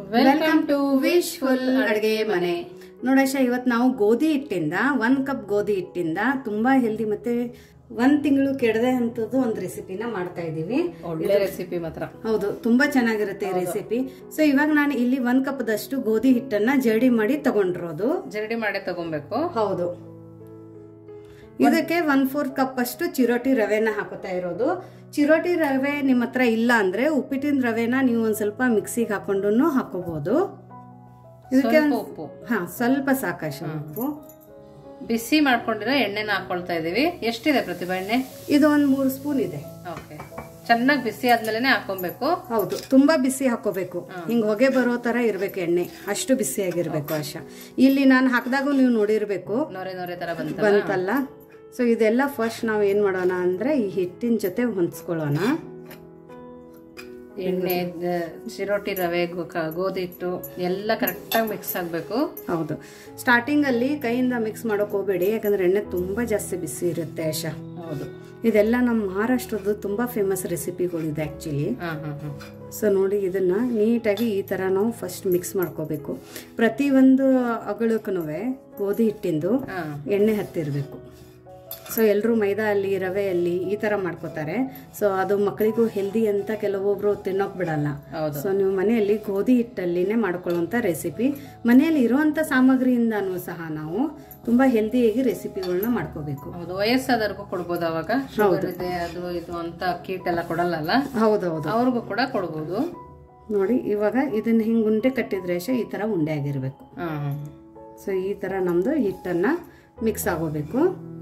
Welcome to wishful ಅಡುಗೆ ಮನೆ ನೋಡಶ ಇವತ್ತು ನಾವು ಗೋಧಿ ಹಿಟ್ಟಿಂದ ಒಂದ್ ಕಪ್ ಗೋಧಿ ಹಿಟ್ಟಿಂದ ತುಂಬಾ ಹೆಲ್ದಿ ಮತ್ತೆ ಒಂದ್ ತಿಂಗಳು ಕೆಡದೆ ಅಂತದ್ದು ಒಂದು ರೆಸಿಪಿನ ಮಾಡ್ತಾ ಇದೀವಿ ಒಳ್ಳೆ ರೆಸಿಪಿ ಮಾತ್ರ ಹೌದು ತುಂಬಾ ಚೆನ್ನಾಗಿರುತ್ತೆ ಈ ರೆಸಿಪಿ ಸೊ ಇವಾಗ ನಾನು ಇಲ್ಲಿ ಒಂದ್ ಕಪ್ ದಷ್ಟು ಗೋಧಿ ಹಿಟ್ಟನ್ನ ಜರಡಿ ಮಾಡಿ ತಗೊಂಡಿರೋದು ಜರಡಿ ಮಾಡಿ ತಗೊಬೇಕು ಹೌದು ಇದಕ್ಕೆ ಒನ್ ಫೋರ್ ಕಪ್ ಅಷ್ಟು ಚಿರೋಟಿ ರವೆನ ಹಾಕೋತಾ ಇರೋದು ಚಿರೋಟಿ ರವೆ ನಿಮ್ಮ ಹತ್ರ ಇಲ್ಲ ಅಂದ್ರೆ ಉಪ್ಪಿಟ್ಟಿನ ರವೆನ ನೀವು ಒಂದ್ ಸ್ವಲ್ಪ ಮಿಕ್ಸಿಗೆ ಹಾಕೊಂಡು ಹಾಕೋಬಹುದು ಇದಕ್ಕೆ ಸ್ವಲ್ಪ ಉಪ್ಪು ಹಾ ಸ್ವಲ್ಪ ಸಾಕಷ್ಟು ಉಪ್ಪು ಬಿಸಿ ಮಾಡ್ಕೊಂಡಿರೋ ಎಣ್ಣೆನ ಹಾಕೊಳ್ತಾ ಇದೀವಿ ಎಷ್ಟಿದೆ ಪ್ರತಿಭಾ ಎಣ್ಣೆ ಇದು ಒಂದ್ ಮೂರು ಸ್ಪೂನ್ ಇದೆ ಓಕೆ ಚೆನ್ನಾಗಿ ಬಿಸಿ ಆದ್ಮೇಲೆ ಹಾಕೊಬೇಕು ಹೌದು ತುಂಬಾ ಬಿಸಿ ಹಾಕೋಬೇಕು ಹಿಂಗ್ ಹೊಗೆ ಬರೋ ತರ ಇರ್ಬೇಕು ಎಣ್ಣೆ ಅಷ್ಟು ಬಿಸಿಯಾಗಿರ್ಬೇಕು ಆಶಾ ಇಲ್ಲಿ ನಾನು ಹಾಕಿದಾಗೂ ನೀವು ನೋಡಿರ್ಬೇಕು ನೊರೆ ನೊರೆ ತರ ಬಂತ ಬಂತಲ್ಲ ಸೊ ಇದೆಲ್ಲ ಫಸ್ಟ್ ನಾವು ಏನ್ ಮಾಡೋಣ ಅಂದ್ರೆ ಈ ಹಿಟ್ಟಿನ ಜೊತೆ ಹೊಂದ್ಸ್ಕೊಳ್ಳೋಣ ಎಣ್ಣೆ ದ- ಚಿರೋಟಿ ರವೆ ಗೋ- ಕ- ಗೋಧಿ ಹಿಟ್ಟು ಎಲ್ಲ ಕರೆಕ್ಟಾಗಿ ಮಿಕ್ಸ್ ಆಗ್ಬೇಕು ಹೌದು ಸ್ಟಾರ್ಟಿಂಗ್ ಅಲ್ಲಿ ಕೈಯಿಂದ ಮಿಕ್ಸ್ ಮಾಡೋಕ್ ಹೋಗ್ಬೇಡಿ ಯಾಕಂದ್ರೆ ಎಣ್ಣೆ ತುಂಬಾ ಜಾಸ್ತಿ ಬಿಸಿ ಇರುತ್ತೆ ಆಶಾ ಹೌದು ಇದೆಲ್ಲ ನಮ್ಮ ಮಹಾರಾಷ್ಟ್ರದ್ದು ತುಂಬಾ ಫೇಮಸ್ ರೆಸಿಪಿಗಳಿದೆ ಆಕ್ಚುಲಿ ಹಾ ಹಾ ಹಾ ಸೊ ನೋಡಿ ಇದನ್ನ ನೀಟಾಗಿ ಈ ತರ ನಾವು ಫಸ್ಟ್ ಮಿಕ್ಸ್ ಮಾಡ್ಕೋಬೇಕು ಪ್ರತಿ ಒಂದು ಅಗಳಕ್ಕೂ ಗೋಧಿ ಹಿಟ್ಟಿಂದು ಹಾ ಎಣ್ಣೆ ಹತ್ತಿರಬೇಕು ಸೊ ಎಲ್ಲರೂ ಮೈದಾ ಅಲ್ಲಿ ರವೆ ಅಲ್ಲಿ ಈ ತರ ಮಾಡ್ಕೋತಾರೆ ಸೊ ಅದು ಮಕ್ಕಳಿಗೂ ಹೆಲ್ದಿ ಅಂತ ಕೆಲವೊಬ್ರು ತಿನ್ನೋಕ್ ಬಿಡಲ್ಲ ಹೌದು ಸೊ ನೀವು ಮನೆಯಲ್ಲಿ ಗೋಧಿ ಹಿಟ್ಟಲ್ಲಿನೇ ಮಾಡ್ಕೊಳ್ಳುವಂಥ ರೆಸಿಪಿ ಮನೆಯಲ್ಲಿ ಇರುವಂಥ ಸಾಮಗ್ರಿಯಿಂದನೂ ಸಹ ನಾವು ತುಂಬಾ ಹೆಲ್ದಿಯಾಗಿ ರೆಸಿಪಿಗಳನ್ನ ಮಾಡ್ಕೋಬೇಕು ಹೌದು ವಯಸ್ಸಾದವ್ರಿಗೂ ಕೊಡ್ಬೋದು ಅವಾಗ ಶುಗರ್ ಇದೆ ಅದು ಇದು ಅಂತ ಕೀಟ್ ಎಲ್ಲ ಕೊಡಲ್ಲಲ್ಲ ಹೌದೌದು ಅವ್ರಿಗೂ ಕೂಡ ಕೊಡ್ಬೋದು ನೋಡಿ ಇವಾಗ ಇದನ್ನ ಹಿಂಗೆ ಉಂಡೆ ಕಟ್ಟಿದ್ರೆ ಅಷ್ಟೇ ಈ ಥರ ಉಂಡೆ ಆಗಿರಬೇಕು ಹಾ ಹಾ ಸೊ ಈ ಥರ ನಮ್ಮದು ಹಿಟ್ಟನ್ನು ಮಿಕ್ಸ್ ಆಗೋಬೇಕು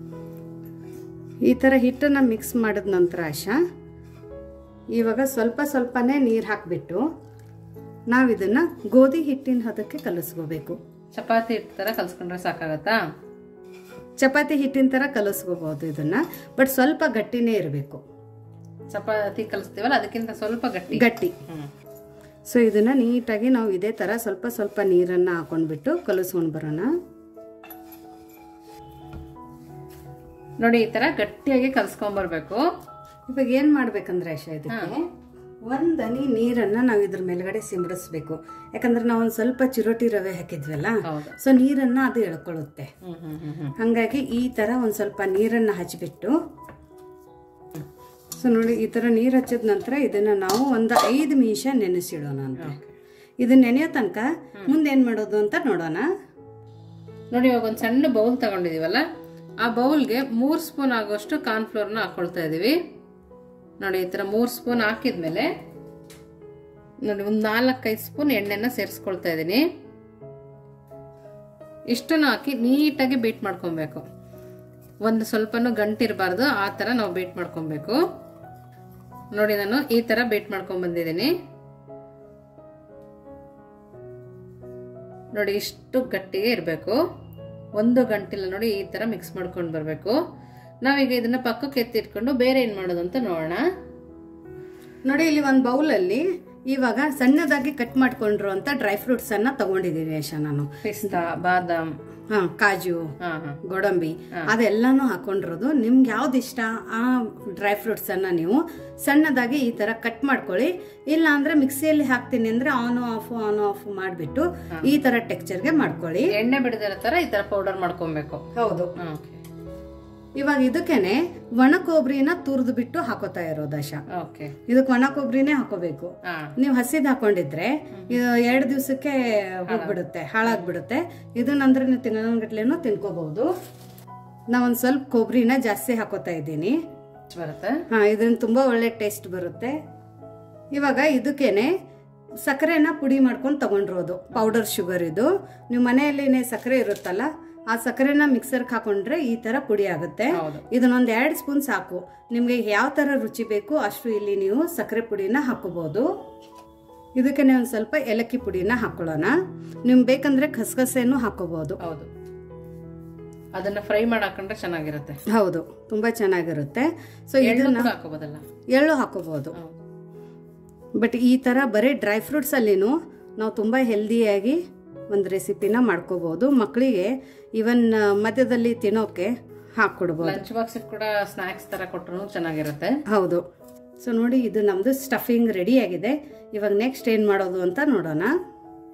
ಈ ಥರ ಹಿಟ್ಟನ್ನು ಮಿಕ್ಸ್ ಮಾಡಿದ ನಂತರ ಆಶಾ ಇವಾಗ ಸ್ವಲ್ಪ ಸ್ವಲ್ಪನೇ ನೀರು ಹಾಕಿಬಿಟ್ಟು ನಾವು ಇದನ್ನು ಗೋಧಿ ಹಿಟ್ಟಿನ ಹದಕ್ಕೆ ಕಲಿಸ್ಕೋಬೇಕು ಚಪಾತಿ ಹಿಟ್ಟು ತರ ಕಲ್ಸ್ಕೊಂಡ್ರೆ ಸಾಕಾಗತ್ತಾ ಚಪಾತಿ ಹಿಟ್ಟಿನ ಥರ ಕಲಿಸ್ಕೋಬಹುದು ಇದನ್ನು ಬಟ್ ಸ್ವಲ್ಪ ಗಟ್ಟಿನೇ ಇರಬೇಕು ಚಪಾತಿ ಕಲಿಸ್ತೀವಲ್ಲ ಅದಕ್ಕಿಂತ ಸ್ವಲ್ಪ ಗಟ್ಟಿ ಗಟ್ಟಿ ಹ್ಮ್ ಸೊ ಇದನ್ನು ನೀಟಾಗಿ ನಾವು ಇದೇ ಥರ ಸ್ವಲ್ಪ ಸ್ವಲ್ಪ ನೀರನ್ನು ಹಾಕೊಂಡ್ಬಿಟ್ಟು ಕಲಿಸ್ಕೊಂಡು ಬರೋಣ ನೋಡಿ ಈ ತರ ಗಟ್ಟಿಯಾಗಿ ಕಲ್ಸ್ಕೊಂಬರ್ಬೇಕು ಇವಾಗ ಏನ್ ಮಾಡ್ಬೇಕಂದ್ರೆ ಆಶಾ ಇದಕ್ಕೆ ಒಂದ್ ಹನಿ ನೀರನ್ನ ನಾವು ಇದ್ರ ಮೇಲ್ಗಡೆ ಸಿಂಬಡಿಸ್ಬೇಕು ಯಾಕಂದ್ರೆ ನಾವು ಒಂದ್ ಸ್ವಲ್ಪ ಚಿರೋಟಿ ರವೆ ಹಾಕಿದ್ವಲ್ಲ ಹೌದು ಸೊ ನೀರನ್ನ ಅದು ಎಳ್ಕೊಳ್ಳುತ್ತೆ ಹ್ಮ್ ಹ್ಮ್ ಹ್ಮ್ ಹ್ಮ್ ಹಂಗಾಗಿ ಈ ತರ ಒಂದ್ ಸ್ವಲ್ಪ ನೀರನ್ನ ಹಚ್ಬಿಟ್ಟು ಸೊ ನೋಡಿ ಈ ತರ ನೀರ್ ಹಚ್ಚಿದ ನಂತರ ಇದನ್ನ ನಾವು ಒಂದು ಐದು ನಿಮಿಷ ನೆನೆಸಿಡೋಣ ಅಂತ ಇದನ್ನ ನೆನೆಯೋ ತನಕ ಮುಂದೆ ಏನ್ ಮಾಡೋದು ಅಂತ ನೋಡೋಣ ನೋಡಿ ಇವಾಗ ಒಂದು ಸಣ್ಣ ಬೌಲ್ ತಗೊಂಡಿದೀವಲ್ಲ ಆ ಬೌಲ್ಗೆ ಮೂರು ಸ್ಪೂನ್ ಆಗೋಷ್ಟು ಕಾರ್ನ್ಫ್ಲೋರ್ನ ಹಾಕೊಳ್ತಾ ಇದೀವಿ ನೋಡಿ ಈ ಥರ ಮೂರು ಸ್ಪೂನ್ ಹಾಕಿದ್ಮೇಲೆ ನೋಡಿ ಒಂದು ನಾಲ್ಕೈದು ಸ್ಪೂನ್ ಎಣ್ಣೆನ ಸೇರಿಸ್ಕೊಳ್ತಾ ಇದ್ದೀನಿ ಇಷ್ಟನ್ನು ಹಾಕಿ ನೀಟಾಗಿ ಬೀಟ್ ಮಾಡ್ಕೊಬೇಕು ಒಂದು ಸ್ವಲ್ಪನೂ ಗಂಟಿರಬಾರ್ದು ಆ ಥರ ನಾವು ಬೀಟ್ ಮಾಡ್ಕೊಬೇಕು ನೋಡಿ ನಾನು ಈ ಥರ ಬೀಟ್ ಮಾಡ್ಕೊಂಡ್ ಬಂದಿದ್ದೀನಿ ನೋಡಿ ಇಷ್ಟು ಗಟ್ಟಿಗೆ ಇರಬೇಕು ಒಂದು ಗಂಟಿಲ್ಲ ನೋಡಿ ಈ ತರ ಮಿಕ್ಸ್ ಮಾಡ್ಕೊಂಡು ಬರಬೇಕು ನಾವೀಗ ಇದನ್ನ ಪಕ್ಕಕ್ಕೆ ಎತ್ತಿಟ್ಕೊಂಡು ಬೇರೆ ಏನ್ ಮಾಡೋದು ಅಂತ ನೋಡೋಣ ನೋಡಿ ಇಲ್ಲಿ ಒಂದು ಬೌಲಲ್ಲಿ ಇವಾಗ ಸಣ್ಣದಾಗಿ ಕಟ್ ಮಾಡ್ಕೊಂಡಿರುವಂತ ಡ್ರೈ ಫ್ರೂಟ್ಸ್ ಅನ್ನ ತಗೊಂಡಿದ್ದೀನಿ ಯಶ ನಾನು ಪಿಸ್ತಾ ಬಾದಾಮ್ ಹಾ ಕಾಜು ಹಾ ಹಾ ಗೋಡಂಬಿ ಅದೆಲ್ಲಾನು ಹಾಕೊಂಡಿರೋದು ನಿಮ್ಗೆ ಯಾವ್ದು ಇಷ್ಟ ಆ ಡ್ರೈ ಫ್ರೂಟ್ಸ್ ಅನ್ನ ನೀವು ಸಣ್ಣದಾಗಿ ಈ ತರ ಕಟ್ ಮಾಡ್ಕೊಳ್ಳಿ ಇಲ್ಲ ಅಂದ್ರೆ ಮಿಕ್ಸಿಯಲ್ಲಿ ಹಾಕ್ತೀನಿ ಅಂದ್ರೆ ಆನ್ ಆಫ್ ಆನ್ ಆಫ್ ಮಾಡ್ಬಿಟ್ಟು ಈ ತರ ಟೆಕ್ಸ್ಚರ್ಗೆ ಮಾಡ್ಕೊಳ್ಳಿ ಎಣ್ಣೆ ಬಿಡದಿರೋ ತರ ಈ ತರ ಪೌಡರ್ ಮಾಡ್ಕೊಬೇಕು ಹೌದು ಓಕೆ ಇವಾಗ ಇದಕ್ಕೇನೆ ಒಣ ಕೊಬ್ಬರಿನ ತುರಿದು ಬಿಟ್ಟು ಹಾಕೋತಾ ಇರೋದು ಆಶಾ ಓಕೆ ಇದಕ್ಕೆ ಒಣ ಕೊಬ್ಬರಿನೇ ಹಾಕೋಬೇಕು ಹಾ ನೀವು ಹಸಿದ್ ಹಾಕೊಂಡಿದ್ರೆ ಇದು ಎರಡು ದಿವಸಕ್ಕೆ ಹೋಗ್ಬಿಡುತ್ತೆ ಹಾಳಾಗ್ಬಿಡುತ್ತೆ ಇದನ್ನಂದ್ರೆ ನೀವು ತಿನ್ನೋಂಗಟ್ಲೆನೂ ತಿನ್ಕೋಬಹುದು ನಾವೊಂದು ಸ್ವಲ್ಪ ಕೊಬ್ಬರಿನ ಜಾಸ್ತಿ ಹಾಕೋತಾ ಇದ್ದೀನಿ ಬರುತ್ತೆ ಹಾ ಇದನ್ನ ತುಂಬಾ ಒಳ್ಳೆ ಟೇಸ್ಟ್ ಬರುತ್ತೆ ಇವಾಗ ಇದಕ್ಕೇನೆ ಸಕ್ಕರೆನ ಪುಡಿ ಮಾಡ್ಕೊಂಡು ತಗೊಂಡಿರೋದು ಪೌಡರ್ ಶುಗರ್ ಇದು ನೀವು ಮನೆಯಲ್ಲಿನೇ ಸಕ್ಕರೆ ಇರುತ್ತಲ್ಲ ಆ ಸಕ್ಕರೆನ ಮಿಕ್ಸರ್ಗೆ ಹಾಕೊಂಡ್ರೆ ಈ ತರ ಪುಡಿ ಆಗುತ್ತೆ ಹೌದು ಇದನ್ನೊಂದು ಎರಡು ಸ್ಪೂನ್ ಸಾಕು ನಿಮಗೆ ಯಾವ ಥರ ರುಚಿ ಬೇಕು ಅಷ್ಟು ಇಲ್ಲಿ ನೀವು ಸಕ್ಕರೆ ಪುಡಿನ ಹಾಕೋಬಹುದು ಇದಕ್ಕೆ ಒಂದು ಸ್ವಲ್ಪ ಏಲಕ್ಕಿ ಪುಡಿನ ಹಾಕೊಳ್ಳೋಣ ನಿಮ್ಗೆ ಬೇಕಂದ್ರೆ ಖಸಖಸೆನೂ ಹಾಕೋಬಹುದು ಹೌದು ಅದನ್ನ ಫ್ರೈ ಮಾಡಿ ಹಾಕೊಂಡ್ರೆ ಚೆನ್ನಾಗಿರುತ್ತೆ ಹೌದು ತುಂಬಾ ಚೆನ್ನಾಗಿರುತ್ತೆ ಸೊ ಎಳ್ಳು ಇದನ್ನ ಕೂಡ ಹಾಕೋಬೋದಲ್ಲ ಎಳ್ಳು ಹಾಕೋಬಹುದು ಹೌದು. ಬಟ್ ಈ ಥರ ಬರೀ ಡ್ರೈ ಫ್ರೂಟ್ಸ್ ಅಲ್ಲಿನೂ ನಾವು ತುಂಬ ಹೆಲ್ದಿಯಾಗಿ ಒಂದು ರೆಸಿಪಿನ ಮಾಡ್ಕೋಬಹುದು ಮಕ್ಕಳಿಗೆ ಇವನ್ ಮಧ್ಯದಲ್ಲಿ ತಿನ್ನೋಕೆ ಹಾಕ್ಕೊಡ್ಬೋದು ಲಂಚ್ ಬಾಕ್ಸ್ ಕೂಡ ಸ್ನಾಕ್ಸ್ ತರ ಕೊಟ್ರು ಚೆನ್ನಾಗಿರುತ್ತೆ ಹೌದು ಸೊ ನೋಡಿ ಇದು ನಮ್ಮದು ಸ್ಟಫಿಂಗ್ ರೆಡಿ ಆಗಿದೆ ಇವಾಗ ನೆಕ್ಸ್ಟ್ ಏನು ಮಾಡೋದು ಅಂತ ನೋಡೋಣ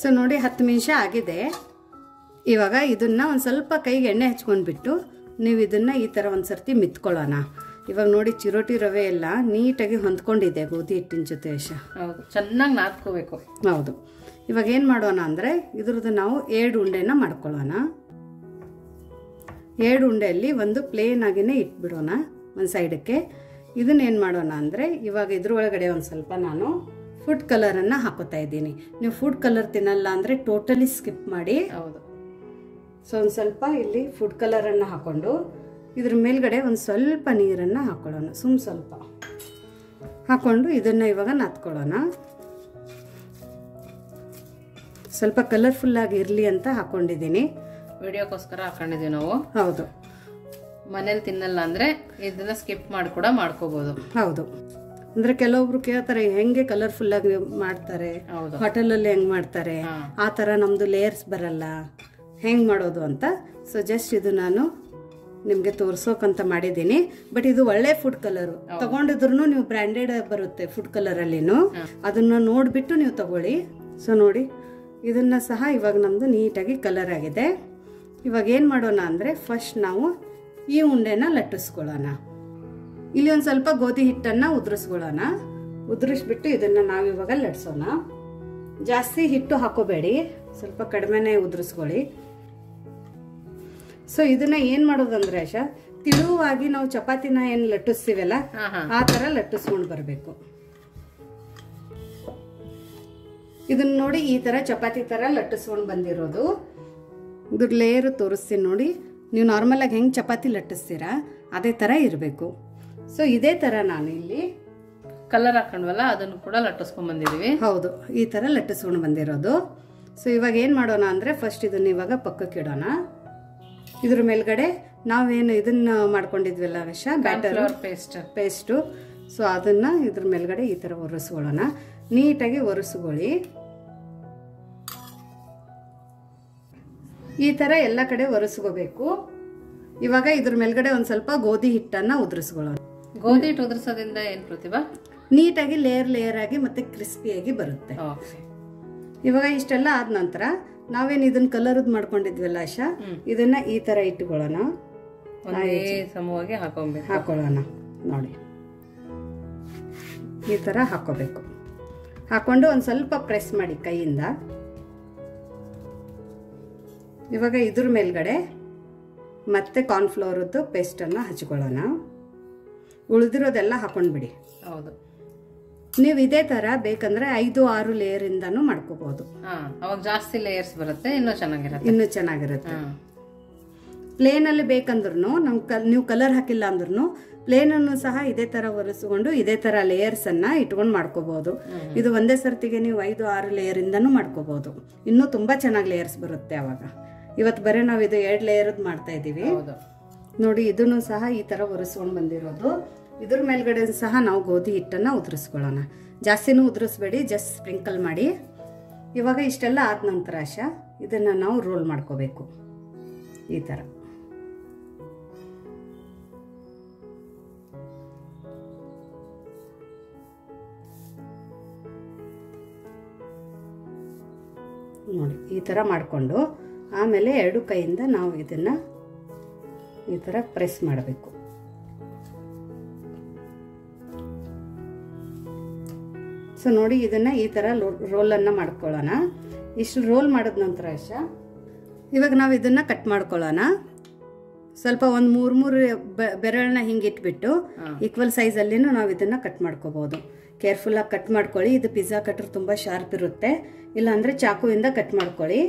ಸೊ ನೋಡಿ ಹತ್ತು ನಿಮಿಷ ಆಗಿದೆ ಇವಾಗ ಇದನ್ನ ಒಂದು ಸ್ವಲ್ಪ ಕೈಗೆ ಎಣ್ಣೆ ಹಚ್ಕೊಂಡ್ಬಿಟ್ಟು ನೀವು ಇದನ್ನ ಈ ಥರ ಒಂದು ಸರ್ತಿ ಮಿತ್ಕೊಳ್ಳೋಣ ಇವಾಗ ನೋಡಿ ಚಿರೋಟಿ ರವೆ ಎಲ್ಲ ನೀಟಾಗಿ ಹೊಂದ್ಕೊಂಡಿದೆ ಗೋಧಿ ಹಿಟ್ಟಿನ ಜೊತೆ ಯಶ ಹೌದು ಚೆನ್ನಾಗಿ ನಾದ್ಕೋಬೇಕು ಹೌದು ಇವಾಗ ಏನು ಮಾಡೋಣ ಅಂದರೆ ಇದ್ರದ್ದು ನಾವು ಏಳು ಉಂಡೆನ ಮಾಡ್ಕೊಳ್ಳೋಣ ಏಳು ಉಂಡೆಯಲ್ಲಿ ಒಂದು ಪ್ಲೇನ್ ಆಗಿನೇ ಇಟ್ಬಿಡೋಣ ಒಂದು ಸೈಡಕ್ಕೆ ಇದನ್ನ ಏನು ಮಾಡೋಣ ಅಂದರೆ ಇವಾಗ ಇದ್ರೊಳಗಡೆ ಒಂದು ಸ್ವಲ್ಪ ನಾನು ಫುಡ್ ಕಲರನ್ನು ಹಾಕೋತಾ ಇದ್ದೀನಿ ನೀವು ಫುಡ್ ಕಲರ್ ತಿನ್ನಲ್ಲ ಅಂದರೆ ಟೋಟಲಿ ಸ್ಕಿಪ್ ಮಾಡಿ ಹೌದು ಸೊ ಒಂದು ಸ್ವಲ್ಪ ಇಲ್ಲಿ ಫುಡ್ ಕಲರನ್ನು ಹಾಕೊಂಡು ಇದ್ರ ಮೇಲ್ಗಡೆ ಒಂದು ಸ್ವಲ್ಪ ನೀರನ್ನು ಹಾಕೊಳ್ಳೋಣ ಸುಮ್ ಸ್ವಲ್ಪ ಹಾಕೊಂಡು ಇದನ್ನು ಇವಾಗ ನಾದ್ಕೊಳ್ಳೋಣ ಸ್ವಲ್ಪ ಕಲರ್ಫುಲ್ಲಾಗಿ ಇರಲಿ ಅಂತ ಹಾಕೊಂಡಿದ್ದೀನಿ ವಿಡಿಯೋಕ್ಕೋಸ್ಕರ ಹಾಕೊಂಡಿದೀವಿ ನಾವು ಹೌದು ಮನೇಲಿ ತಿನ್ನಲ್ಲ ಅಂದ್ರೆ ಇದನ್ನ ಸ್ಕಿಪ್ ಮಾಡಿ ಕೂಡ ಮಾಡ್ಕೋಬಹುದು ಹೌದು ಅಂದ್ರೆ ಕೆಲವೊಬ್ರು ಕೇಳ್ತಾರೆ ಹೆಂಗೆ ಕಲರ್ಫುಲ್ಲಾಗಿ ಮಾಡ್ತಾರೆ ಹೌದು ಹೋಟೆಲಲ್ಲಿ ಹೆಂಗೆ ಮಾಡ್ತಾರೆ ಹಾ. ಆ ಥರ ನಮ್ಮದು ಲೇಯರ್ಸ್ ಬರಲ್ಲ ಹೆಂಗೆ ಮಾಡೋದು ಅಂತ ಸೊ ಜಸ್ಟ್ ಇದು ನಾನು ನಿಮಗೆ ತೋರ್ಸೋಕಂತ ಮಾಡಿದ್ದೀನಿ ಬಟ್ ಇದು ಒಳ್ಳೆ ಫುಡ್ ಕಲರು ತಗೊಂಡಿದ್ರು ನೀವು ಬ್ರ್ಯಾಂಡೆಡ್ ಬರುತ್ತೆ ಫುಡ್ ಕಲರಲ್ಲಿನೂ ಅದನ್ನ ನೋಡಿಬಿಟ್ಟು ನೀವು ತಗೊಳ್ಳಿ ಸೊ ನೋಡಿ ಇದನ್ನ ಸಹ ಇವಾಗ ನಮ್ಮದು ನೀಟಾಗಿ ಕಲರ್ ಆಗಿದೆ ಇವಾಗ ಏನು ಮಾಡೋಣ ಅಂದರೆ ಫಸ್ಟ್ ನಾವು ಈ ಉಂಡೆನ ಲಟ್ಟಿಸ್ಕೊಳ್ಳೋಣ ಇಲ್ಲಿ ಒಂದು ಸ್ವಲ್ಪ ಗೋಧಿ ಹಿಟ್ಟನ್ನು ಉದುರಿಸ್ಕೊಳ್ಳೋಣ ಉದುರಿಸ್ಬಿಟ್ಟು ಇದನ್ನು ನಾವಿವಾಗ ಲಟ್ಸೋಣ ಜಾಸ್ತಿ ಹಿಟ್ಟು ಹಾಕೋಬೇಡಿ ಸ್ವಲ್ಪ ಕಡಿಮೆನೇ ಉದುರಿಸ್ಕೊಳ್ಳಿ ಸೊ ಇದನ್ನ ಏನು ಮಾಡೋದಂದ್ರೆ ಆಶಾ ತಿಳುವಾಗಿ ನಾವು ಚಪಾತಿನ ಏನು ಲಟ್ಟಿಸ್ತೀವಲ್ಲ ಹಾ ಹಾ ಆ ಥರ ಲಟ್ಟಿಸ್ಕೊಂಡು ಬರಬೇಕು ಇದನ್ನ ನೋಡಿ ಈ ಥರ ಚಪಾತಿ ಥರ ಲಟ್ಟಿಸ್ಕೊಂಡು ಬಂದಿರೋದು ಇದ್ರ ಲೇಯರ್ ತೋರಿಸ್ತೀನಿ ನೋಡಿ ನೀವು ನಾರ್ಮಲಾಗಿ ಹೆಂಗೆ ಚಪಾತಿ ಲಟ್ಟಿಸ್ತೀರಾ ಅದೇ ಥರ ಇರಬೇಕು ಸೊ ಇದೇ ಥರ ನಾನು ಇಲ್ಲಿ ಕಲರ್ ಹಾಕೊಂಡ್ವಲ್ಲ ಅದನ್ನು ಕೂಡ ಲಟ್ಟಿಸ್ಕೊಂಡ್ ಬಂದಿದೀವಿ ಹೌದು ಈ ಥರ ಲಟ್ಟಿಸ್ಕೊಂಡು ಬಂದಿರೋದು ಸೊ ಇವಾಗ ಏನು ಮಾಡೋಣ ಅಂದರೆ ಫಸ್ಟ್ ಇದನ್ನ ಇವಾಗ ಪಕ್ಕಕ್ಕೆ ಇಡೋಣ ಇದ್ರ ಮೇಲ್ಗಡೆ ನಾವೇನು ಇದನ್ನ ಮಾಡ್ಕೊಂಡಿದ್ವಲ್ಲ ವಿಷ batter flour paste paste so ಅದನ್ನ ಇದ್ರ ಮೇಲ್ಗಡೆ ಈ ಥರ ಒರೆಸ್ಕೊಳ್ಳೋಣ ನೀಟಾಗಿ ಒರೆಸ್ಕೊಳ್ಳಿ ಈ ಥರ ಎಲ್ಲ ಕಡೆ ಒರೆಸ್ಕೋಬೇಕು ಇವಾಗ ಇದ್ರ ಮೇಲ್ಗಡೆ ಒಂದು ಸ್ವಲ್ಪ ಗೋಧಿ ಹಿಟ್ಟನ್ನ ಉದುರಿಸ್ಕೊಳ್ಳೋಣ ಗೋಧಿ ಹಿಟ್ಟು ಉದುರ್ಸೋದ್ರಿಂದ ಏನ್ ಪ್ರತಿಭಾ ನೀಟಾಗಿ ಲೇಯರ್ ಲೇಯರ್ ಆಗಿ ಮತ್ತೆ ಕ್ರಿಸ್ಪಿಯಾಗಿ ಬರುತ್ತೆ ಓಕೆ ಇವಾಗ ಇಷ್ಟೆಲ್ಲ ಆದ ನಂತರ ನಾವೇನು ಇದನ್ನ ಕಲರ್ದ್ ಮಾಡ್ಕೊಂಡಿದ್ವಲ್ಲ ಆಶಾ ಇದನ್ನ ಈ ತರ ಇಟ್ಕೊಳ್ಳೋಣ ಒಂದೇ ಸಮವಾಗಿ ಹಾಕೊಬೇಕು ಹಾಕೊಳ್ಳೋಣ ನೋಡಿ ಈ ತರ ಹಾಕೋಬೇಕು ಹಾಕೊಂಡು ಒಂದು ಸ್ವಲ್ಪ ಪ್ರೆಸ್ ಮಾಡಿ ಕೈಯಿಂದ ಇವಾಗ ಇದ್ರ ಮೇಲ್ಗಡೆ ಮತ್ತೆ ಕಾರ್ನ್ಫ್ಲವರದ್ದು ಪೇಸ್ಟನ್ನು ಹಚ್ಕೊಳ್ಳೋಣ ಉಳಿದಿರೋದೆಲ್ಲ ಹಾಕೊಂಡ್ಬಿಡಿ ಹೌದು ನೀವು ಇದೇ ಥರ ಬೇಕಂದ್ರೆ ಐದು ಆರು ಲೇಯರಿಂದನೂ ಮಾಡ್ಕೋಬಹುದು ಹಾ ಅವಾಗ ಜಾಸ್ತಿ ಲೇಯರ್ಸ್ ಬರುತ್ತೆ ಇನ್ನೂ ಚೆನ್ನಾಗಿರುತ್ತೆ ಇನ್ನೂ ಚೆನ್ನಾಗಿರುತ್ತೆ ಹಾ ಪ್ಲೇನ್ ಅಲ್ಲಿ ಬೇಕಂದ್ರೂ ನಮ್ ಕಲ್ ನೀವು ಕಲರ್ ಹಾಕಿಲ್ಲ ಅಂದ್ರೂ ಪ್ಲೇನ್ ಅನ್ನು ಸಹ ಇದೇ ತರ ಒರೆಸ್ಕೊಂಡು ಇದೇ ತರ ಲೇಯರ್ಸ್ ಅನ್ನ ಇಟ್ಕೊಂಡು ಮಾಡ್ಕೋಬಹುದು ಇದು ಒಂದೇ ಸರ್ತಿಗೆ ನೀವು ಐದು ಆರು ಲೇಯರ್ ಇಂದನೂ ಮಾಡ್ಕೋಬಹುದು ಇನ್ನೂ ತುಂಬಾ ಚೆನ್ನಾಗಿ ಲೇಯರ್ಸ್ ಬರುತ್ತೆ ಅವಾಗ ಇವತ್ತು ಬರೀ ನಾವು ಇದು ಎರಡು ಲೇಯರ್ದ್ ಮಾಡ್ತಾ ಇದ್ದೀವಿ ಹೌದು ನೋಡಿ ಇದನ್ನು ಸಹ ಈ ತರ ಒರೆಸ್ಕೊಂಡು ಬಂದಿರೋದು ಇದ್ರ ಮೇಲ್ಗಡೆ ಸಹ ನಾವು ಗೋಧಿ ಹಿಟ್ಟನ್ನ ಉದುರಿಸ್ಕೊಳ್ಳೋಣ ಜಾಸ್ತಿನೂ ಉದುರಿಸ್ಬೇಡಿ ಜಸ್ಟ್ ಸ್ಪ್ರಿಂಕಲ್ ಮಾಡಿ ಇವಾಗ ಇಷ್ಟೆಲ್ಲ ಆದ ನಂತರ ಆಶಾ ಇದನ್ನ ನಾವು ರೋಲ್ ಮಾಡ್ಕೋಬೇಕು ಈ ಥರ ನೋಡಿ ಈ ಥರ ಮಾಡಿಕೊಂಡು ಆಮೇಲೆ ಎರಡು ಕೈಯಿಂದ ನಾವು ಇದನ್ನು ಈ ಥರ ಪ್ರೆಸ್ ಮಾಡಬೇಕು ಸೊ ನೋಡಿ ಇದನ್ನ ಈ ಥರ ರೋಲನ್ನು ಮಾಡ್ಕೊಳ್ಳೋಣ ಇಷ್ಟು ರೋಲ್ ಮಾಡಿದ ನಂತರ ಆಶಾ ಇವಾಗ ನಾವು ಇದನ್ನ ಕಟ್ ಮಾಡ್ಕೊಳ್ಳೋಣ ಸ್ವಲ್ಪ ಒಂದು ಮೂರು ಮೂರು ಬೆರಳನ್ನ ಹಿಂಗೆ ಇಟ್ಬಿಟ್ಟು ಈಕ್ವಲ್ ಸೈಜಲ್ಲಿನೂ ನಾವು ಇದನ್ನ ಕಟ್ ಮಾಡ್ಕೋಬಹುದು ಕೇರ್ಫುಲ್ಲಾಗಿ ಕಟ್ ಮಾಡ್ಕೊಳ್ಳಿ ಇದು ಪಿಜ್ಜಾ ಕಟ್ರ್ ತುಂಬ ಶಾರ್ಪ್ ಇರುತ್ತೆ ಇಲ್ಲಾಂದರೆ ಚಾಕುವಿಂದ ಕಟ್ ಮಾಡ್ಕೊಳ್ಳಿ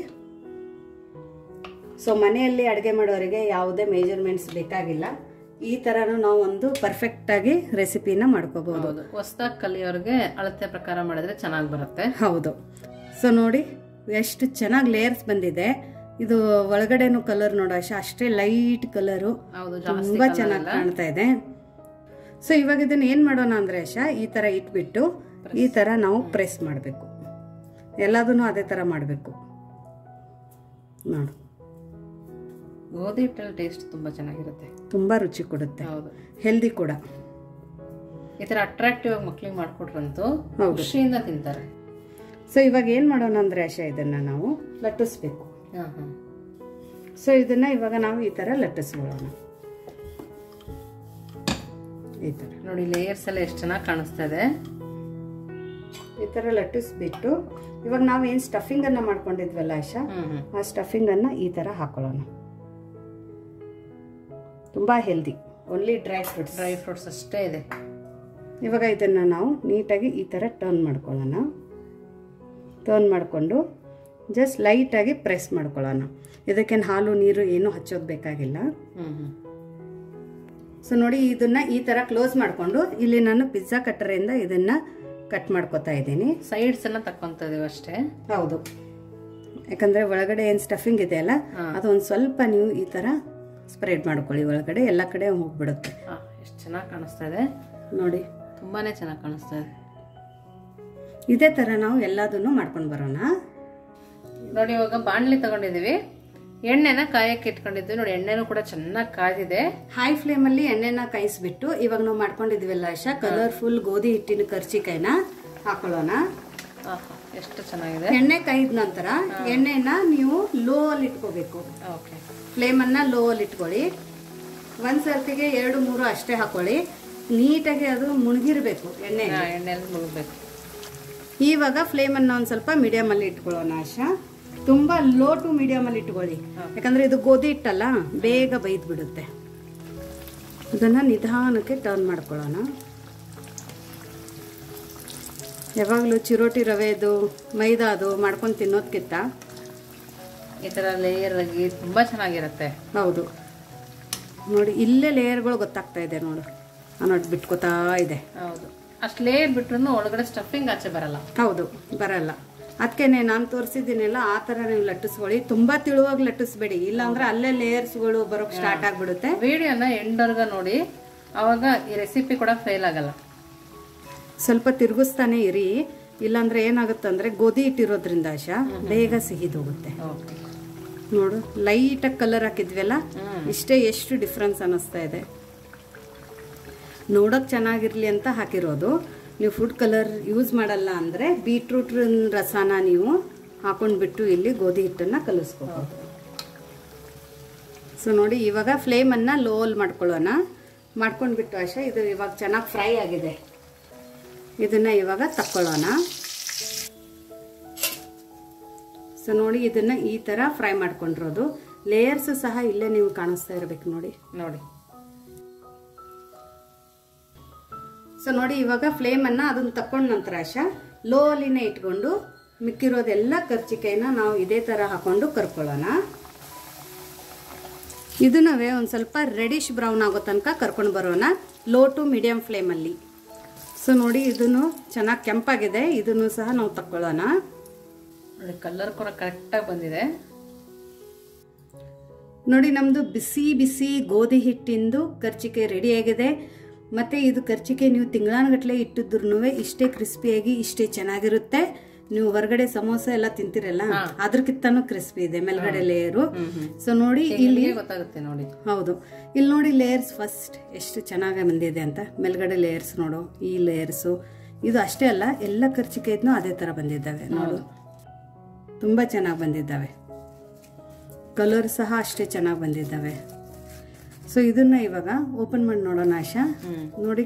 ಸೊ ಮನೆಯಲ್ಲಿ ಅಡುಗೆ ಮಾಡೋರಿಗೆ ಯಾವುದೇ ಮೇಜರ್ಮೆಂಟ್ಸ್ ಬೇಕಾಗಿಲ್ಲ ಈ ಥರನೂ ನಾವು ಒಂದು ಪರ್ಫೆಕ್ಟಾಗಿ ರೆಸಿಪಿನ ಮಾಡ್ಕೋಬಹುದು ಹೌದು ಹೊಸ್ದಾಗಿ ಕಲಿಯೋರ್ಗೆ ಅಳತೆ ಪ್ರಕಾರ ಮಾಡಿದ್ರೆ ಚೆನ್ನಾಗಿ ಬರುತ್ತೆ ಹೌದು ಸೊ ನೋಡಿ ಎಷ್ಟು ಚೆನ್ನಾಗಿ ಲೇಯರ್ಸ್ ಬಂದಿದೆ ಇದು ಒಳಗಡೆನು ಕಲರ್ ನೋಡೋ ಅಷ್ಟೇ ಅಷ್ಟೇ ಲೈಟ್ ಕಲರು ಹೌದು ಜಾಸ್ತಿ ತುಂಬಾ ಚೆನ್ನಾಗಿ ಕಾಣ್ತಾ ಇದೆ ಸೊ ಇವಾಗ ಇದನ್ನ ಏನ್ ಮಾಡೋಣ ಅಂದ್ರೆ ಆಶಾ ಈ ತರ ಇಟ್ಬಿಟ್ಟು ಈ ತರ ನಾವು ಪ್ರೆಸ್ ಮಾಡಬೇಕು ಎಲ್ಲದನ್ನು ಅದೇ ತರ ಮಾಡಬೇಕು ನೋಡು ಗೋಧಿ ಹಿಟ್ಟಲ್ಲಿ ಟೇಸ್ಟ್ ತುಂಬಾ ಚೆನ್ನಾಗಿರುತ್ತೆ ತುಂಬಾ ರುಚಿ ಕೊಡುತ್ತೆ ಹೌದು ಹೆಲ್ದಿ ಕೂಡ ಈ ತರ ಅಟ್ರಾಕ್ಟಿವ್ ಆಗಿ ಮಕ್ಳಿಗೆ ಮಾಡ್ಕೊಟ್ರಂತೂ ಖುಷಿಯಿಂದ ತಿಂತಾರೆ ಸೊ ಇವಾಗ ಏನು ಮಾಡೋಣ ಅಂದರೆ ಆಶಾ ಇದನ್ನು ನಾವು ಲಟ್ಟಿಸ್ಬೇಕು ಹಾ ಹಾ ಸೊ ಇದನ್ನು ಇವಾಗ ನಾವು ಈ ಥರ ಲಟ್ಟಿಸ್ಕೊಳ್ಳೋಣ ಈ ಥರ ನೋಡಿ ಲೇಯರ್ಸ್ ಎಲ್ಲ ಎಷ್ಟು ಚೆನ್ನಾಗಿ ಕಾಣಿಸ್ತಾ ಇದೆ ಈ ಥರ ಲಟ್ಟಿಸ್ಬಿಟ್ಟು ಇವಾಗ ನಾವು ಏನು ಸ್ಟಫಿಂಗನ್ನು ಮಾಡ್ಕೊಂಡಿದ್ವಲ್ಲ ಆಶಾ ಹ್ಮ್ ಹ್ಮ್ ಆ ಸ್ಟಫಿಂಗನ್ನು ಈ ಥರ ಹಾಕೊಳ್ಳೋಣ ತುಂಬ healthy only dry fruits dry fruits ಅಷ್ಟೇ ಇದೆ ಇವಾಗ ಇದನ್ನು ನಾವು ನೀಟಾಗಿ ಈ ಥರ ಟರ್ನ್ ಮಾಡ್ಕೊಳ್ಳೋಣ ಟರ್ನ್ ಮಾಡಿಕೊಂಡು ಜಸ್ಟ್ ಲೈಟಾಗಿ ಪ್ರೆಸ್ ಮಾಡ್ಕೊಳ್ಳೋಣ ಇದಕ್ಕೇನು ಹಾಲು ನೀರು ಏನೂ ಹಚ್ಚೋದು ಬೇಕಾಗಿಲ್ಲ ಹ್ಮ್ ಹ್ಮ್ ಸೊ ನೋಡಿ ಇದನ್ನ ಈ ಥರ ಕ್ಲೋಸ್ ಮಾಡಿಕೊಂಡು ಇಲ್ಲಿ ನಾನು ಪಿಜ್ಜಾ ಕಟ್ಟರಿಂದ ಇದನ್ನು ಕಟ್ ಮಾಡ್ಕೊತಾ ಇದ್ದೀನಿ ಸೈಡ್ಸ್ ಎಲ್ಲ ತಕ್ಕೊಂತ ಇದೀವಿ ಅಷ್ಟೇ ಹೌದು ಯಾಕಂದರೆ ಒಳಗಡೆ ಏನು ಸ್ಟಫಿಂಗ್ ಇದೆ ಅಲ್ಲ ಅದು ಒಂದು ಸ್ವಲ್ಪ ನೀವು ಈ ಥರ ಸ್ಪ್ರೆಡ್ ಮಾಡ್ಕೊಳ್ಳಿ ಒಳಗಡೆ ಎಲ್ಲ ಕಡೆ ಹೋಗ್ಬಿಡುತ್ತೆ ಹಾ ಎಷ್ಟು ಚೆನ್ನಾಗಿ ಕಾಣಿಸ್ತಾ ಇದೆ ನೋಡಿ ತುಂಬಾನೇ ಚೆನ್ನಾಗಿ ಕಾಣಿಸ್ತಾ ಇದೆ ಇದೇ ಥರ ನಾವು ಎಲ್ಲದನ್ನು ಮಾಡ್ಕೊಂಡು ಬರೋಣ ನೋಡಿ ಇವಾಗ ಬಾಣಲಿ ತಗೊಂಡಿದೀವಿ ಎಣ್ಣೆನ ಕಾಯಕ್ಕೆ ಇಟ್ಕೊಂಡಿದ್ವಿ ನೋಡಿ ಎಣ್ಣೆನೂ ಕೂಡ ಚೆನ್ನಾಗಿ ಕಾದಿದೆ ಹೈ ಫ್ಲೇಮಲ್ಲಿ ಎಣ್ಣೆನ ಕಾಯಿಸ್ಬಿಟ್ಟು ಇವಾಗ ನಾವು ಮಾಡ್ಕೊಂಡಿದ್ವಲ್ಲ ಆಶಾ ಕಲರ್ಫುಲ್ ಗೋಧಿ ಹಿಟ್ಟಿನ ಕರ್ಚಿಕಾಯಿನ ಹಾಕೊಳ್ಳೋಣ ಆಹಾ, ಎಷ್ಟು ಚೆನ್ನಾಗಿದೆ ಎಣ್ಣೆ ಕಾಯಿದ ನಂತರ ಎಣ್ಣೆನ ನೀವು ಲೋ ಅಲ್ಲಿ ಇಟ್ಕೋಬೇಕು ಓಕೆ ಫ್ಲೇಮನ್ನ ಲೋ ಅಲ್ಲಿ ಇಟ್ಕೊಳ್ಳಿ ಒಂದ್ ಸರ್ತಿಗೆ ಎರಡು ಮೂರು ಅಷ್ಟೇ ಹಾಕೊಳ್ಳಿ ನೀಟಾಗಿ ಅದು ಮುಳುಗಿರ್ಬೇಕು ಎಣ್ಣೆ ಎಣ್ಣೆಯಲ್ಲಿ ಮುಳುಗಬೇಕು ಇವಾಗ ಫ್ಲೇಮನ್ನು ಒಂದು ಸ್ವಲ್ಪ ಮೀಡಿಯಮ್ ಅಲ್ಲಿ ಇಟ್ಕೊಳ್ಳೋಣ ಆಶಾ ತುಂಬಾ ಲೋ ಟು ಮೀಡಿಯಮ್ ಅಲ್ಲಿ ಇಟ್ಕೊಳ್ಳಿ ಯಾಕಂದ್ರೆ ಇದು ಗೋಧಿ ಹಿಟ್ಟಲ್ಲ ಬೇಗ ಬೈದ್ ಬಿಡುತ್ತೆ ಇದನ್ನ ನಿಧಾನಕ್ಕೆ ಟರ್ನ್ ಮಾಡ್ಕೊಳ್ಳೋಣ ಯಾವಾಗಲೂ ಚಿರೋಟಿ ರವೆದು ಮೈದಾದು ಮಾಡ್ಕೊಂಡು ತಿನ್ನೋದ್ಕಿಂತ ಈ ತರ ಲೇಯರ್ ಆಗಿ ತುಂಬಾ ಚೆನ್ನಾಗಿರುತ್ತೆ ಹೌದು ನೋಡಿ ಇಲ್ಲೇ ಲೇಯರ್ಗಳು ಗೊತ್ತಾಗ್ತಾ ಇದೆ ನೋಡು ಆ ನೋಡಿ ಬಿಟ್ಕೋತಾ ಇದೆ ಹೌದು ಅಷ್ಟು ಲೇಯರ್ ಬಿಟ್ರು ಒಳಗಡೆ ಸ್ಟಫಿಂಗ್ ಆಚೆ ಬರಲ್ಲ ಹೌದು ಬರಲ್ಲ ಅದಕ್ಕೇನೆ ನಾನು ತೋರಿಸಿದ್ದೀನಲ್ಲ ಆ ಥರ ನೀವು ಲಟ್ಟಿಸ್ಕೊಳ್ಳಿ ತುಂಬ ತಿಳುವಾಗಿ ಲಟ್ಟಿಸ್ಬೇಡಿ ಇಲ್ಲಾಂದ್ರೆ ಅಲ್ಲೇ ಲೇಯರ್ಸ್ಗಳು ಬರೋಕ್ಕೆ ಸ್ಟಾರ್ಟ್ ಆಗಿಬಿಡುತ್ತೆ ವಿಡಿಯೋನ ಎಂಡರ್ಗ ನೋಡಿ ಅವಾಗ ಈ ರೆಸಿಪಿ ಕೂಡ ಫೇಲ್ ಆಗಲ್ಲ ಸ್ವಲ್ಪ ತಿರುಗಿಸ್ತಾನೆ ಇರಿ ಇಲ್ಲಾಂದ್ರೆ ಏನಾಗುತ್ತೆ ಗೋಧಿ ಇಟ್ಟಿರೋದ್ರಿಂದ ಆಶಾ ಬೇಗ ಸಿಹಿದೋಗುತ್ತೆ ಓಕೆ ನೋಡು ಲೈಟಾಗಿ ಕಲರ್ ಹಾಕಿದ್ವಲ್ಲ ಇಷ್ಟೇ ಎಷ್ಟು ಡಿಫ್ರೆನ್ಸ್ ಅನ್ನಿಸ್ತಾ ಇದೆ ನೋಡೋಕೆ ಚೆನ್ನಾಗಿರ್ಲಿ ಅಂತ ಹಾಕಿರೋದು ನೀವು ಫುಡ್ ಕಲರ್ ಯೂಸ್ ಮಾಡಲ್ಲ ಅಂದರೆ ಬೀಟ್ರೂಟ್ ರಸನ ನೀವು ಹಾಕೊಂಡ್ಬಿಟ್ಟು ಇಲ್ಲಿ ಗೋಧಿ ಹಿಟ್ಟನ್ನು ಕಲಿಸ್ಕೋಬೋದು ಸೊ ನೋಡಿ ಇವಾಗ ಫ್ಲೇಮನ್ನು ಲೋಲ್ ಮಾಡ್ಕೊಳ್ಳೋಣ ಮಾಡ್ಕೊಂಡ್ಬಿಟ್ಟು ಆಶಾ ಇದು ಇವಾಗ ಚೆನ್ನಾಗಿ ಫ್ರೈ ಆಗಿದೆ ಇದನ್ನು ಇವಾಗ ತಕ್ಕೊಳ್ಳೋಣ ಸೊ ನೋಡಿ ಇದನ್ನ ಈ ಥರ ಫ್ರೈ ಮಾಡ್ಕೊಂಡಿರೋದು ಲೇಯರ್ಸ್ ಸಹ ಇಲ್ಲೇ ನೀವು ಕಾಣಿಸ್ತಾ ಇರಬೇಕು ನೋಡಿ ನೋಡಿ ಸೊ ನೋಡಿ ಇವಾಗ ಫ್ಲೇಮನ್ನು ಅದನ್ನ ತಕೊಂಡ ನಂತರ ಆಶಾ ಲೋ ಅಲ್ಲಿನೇ ಇಟ್ಕೊಂಡು ಮಿಕ್ಕಿರೋದೆಲ್ಲ ಕರ್ಚಿಕಾಯಿನ ನಾವು ಇದೇ ಥರ ಹಾಕೊಂಡು ಕರ್ಕೊಳ್ಳೋಣ ಇದನ್ನವೇ ಒಂದು ಸ್ವಲ್ಪ ರೆಡಿಶ್ ಬ್ರೌನ್ ಆಗೋ ತನಕ ಕರ್ಕೊಂಡು ಬರೋಣ ಲೋ ಟು ಮೀಡಿಯಂ ಫ್ಲೇಮಲ್ಲಿ ಸೊ ನೋಡಿ ಇದನ್ನು ಚೆನ್ನಾಗಿ ಕೆಂಪಾಗಿದೆ ಇದನ್ನು ಸಹ ನಾವು ತಕ್ಕೊಳ್ಳೋಣ ನೋಡಿ ಕಲರ್ ಕೂಡ ಕರೆಕ್ಟಾಗಿ ಬಂದಿದೆ ನೋಡಿ ನಮ್ಮದು ಬಿಸಿ ಬಿಸಿ ಗೋಧಿ ಹಿಟ್ಟಿಂದು ಕರ್ಚಿಕಾಯಿ ರೆಡಿಯಾಗಿದೆ ಮತ್ತು ಇದು ಕರ್ಚಿಕಾಯಿ ನೀವು ತಿಂಗಳಾನುಗಟ್ಟಲೆ ಇಟ್ಟಿದ್ರು ಇಷ್ಟೇ ಕ್ರಿಸ್ಪಿಯಾಗಿ ಇಷ್ಟೇ ಚೆನ್ನಾಗಿರುತ್ತೆ ನೀವು ಹೊರಗಡೆ ಸಮೋಸ ಎಲ್ಲ ತಿಂತಿರಲ್ಲ ಅದ್ರಕ್ಕಿಂತನೂ ಕ್ರಿಸ್ಪಿ ಇದೆ ಮೇಲ್ಗಡೆ ಲೇಯರು ಸೊ ನೋಡಿ ಇಲ್ಲಿ ನಿಮ್ಗೆ ಗೊತ್ತಾಗುತ್ತೆ ನೋಡಿ ಹೌದು ಇಲ್ಲಿ ನೋಡಿ ಲೇಯರ್ಸ್ ಫಸ್ಟ್ ಎಷ್ಟು ಚೆನ್ನಾಗಿ ಬಂದಿದೆ ಅಂತ ಮೇಲ್ಗಡೆ ಲೇಯರ್ಸ್ ನೋಡು ಈ ಲೇಯರ್ಸು ಇದು ಅಷ್ಟೇ ಅಲ್ಲ ಎಲ್ಲ ಕರ್ಚಿಕಾಯಿದ್ನೂ ಅದೇ ಥರ ಬಂದಿದ್ದಾವೆ ನೋಡು ತುಂಬ ಚೆನ್ನಾಗಿ ಬಂದಿದ್ದಾವೆ ಕಲರ್ ಸಹ ಅಷ್ಟೇ ಚೆನ್ನಾಗಿ ಬಂದಿದ್ದಾವೆ ಸೊ ಇದನ್ನ ಇವಾಗ ಓಪನ್ ಮಾಡಿ ನೋಡೋಣ ಆಶಾ ನೋಡಿ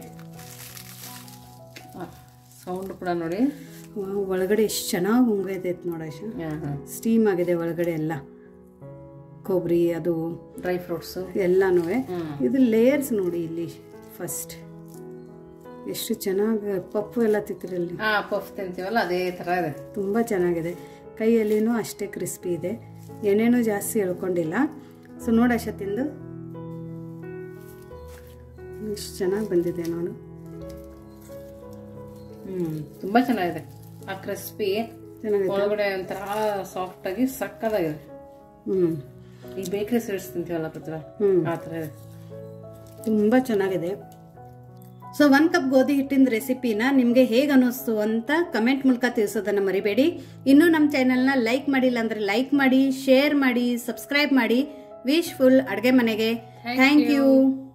ಸೌಂಡ್ ಕೂಡ ನೋಡಿ ವಾವ್, ಒಳಗಡೆ ಎಷ್ಟು ಚೆನ್ನಾಗಿ ಉಂಗೈತೆ ನೋಡ ಆಶಾ ಹಾಂ ಹಾಂ ಸ್ಟೀಮ್ ಆಗಿದೆ ಒಳಗಡೆ ಎಲ್ಲ ಕೊಬ್ಬರಿ ಅದು ಡ್ರೈ ಫ್ರೂಟ್ಸು ಎಲ್ಲನೂ ಇದು ಲೇಯರ್ಸ್ ನೋಡಿ ಇಲ್ಲಿ ಫಸ್ಟ್ ಎಷ್ಟು ಚೆನ್ನಾಗಿ ಪಪ್ಪು ಎಲ್ಲ ತಿಂತಿರಲ್ಲಿ ಹಾಂ ಪಫ್ ತಿಂತೀವಲ್ಲ ಅದೇ ಥರ ಇದೆ ತುಂಬ ಚೆನ್ನಾಗಿದೆ ಕೈಯಲ್ಲಿನೂ ಅಷ್ಟೇ ಕ್ರಿಸ್ಪಿ ಇದೆ ಎಣ್ಣೆನೂ ಜಾಸ್ತಿ ಎಳ್ಕೊಂಡಿಲ್ಲ ಸೊ ನೋಡು ಅಶ ತಿಂದು ಎಷ್ಟು ಚೆನ್ನಾಗಿ ಬಂದಿದೆ ನೋಡು ಹ್ಞೂ ತುಂಬ ಚೆನ್ನಾಗಿದೆ ಆ ಕ್ರಿಸ್ಪಿ ಚೆನ್ನಾಗಿದೆ ಒಳಗಡೆ ಒಂಥರ ಸಾಫ್ಟ್ ಆಗಿ ಸಕ್ಕದಾಗಿದೆ ಹ್ಞೂ ಈ ಬೇಕ್ರಿ ಸ್ವೀಟ್ಸ್ ತಿಂತೀವಲ್ಲ ಪತ್ರ ಹ್ಮ್. ಆ ಥರ ಇದೆ ತುಂಬ ಚೆನ್ನಾಗಿದೆ ಸೊ ಒಂದು ಕಪ್ ಗೋಧಿ ಹಿಟ್ಟಿನ ರೆಸಿಪಿನ ನಿಮಗೆ ಹೇಗೆ ಅನ್ನಿಸ್ತು ಅಂತ ಕಮೆಂಟ್ ಮೂಲಕ ತಿಳಿಸೋದನ್ನು ಮರಿಬೇಡಿ ಇನ್ನೂ ನಮ್ಮ ಚಾನೆಲ್ನ ಲೈಕ್ ಮಾಡಿಲ್ಲ ಅಂದರೆ ಲೈಕ್ ಮಾಡಿ ಶೇರ್ ಮಾಡಿ ಸಬ್ಸ್ಕ್ರೈಬ್ ಮಾಡಿ ವಿಶ್ ಫುಲ್ ಅಡುಗೆ ಮನೆಗೆ ಥ್ಯಾಂಕ್ ಯು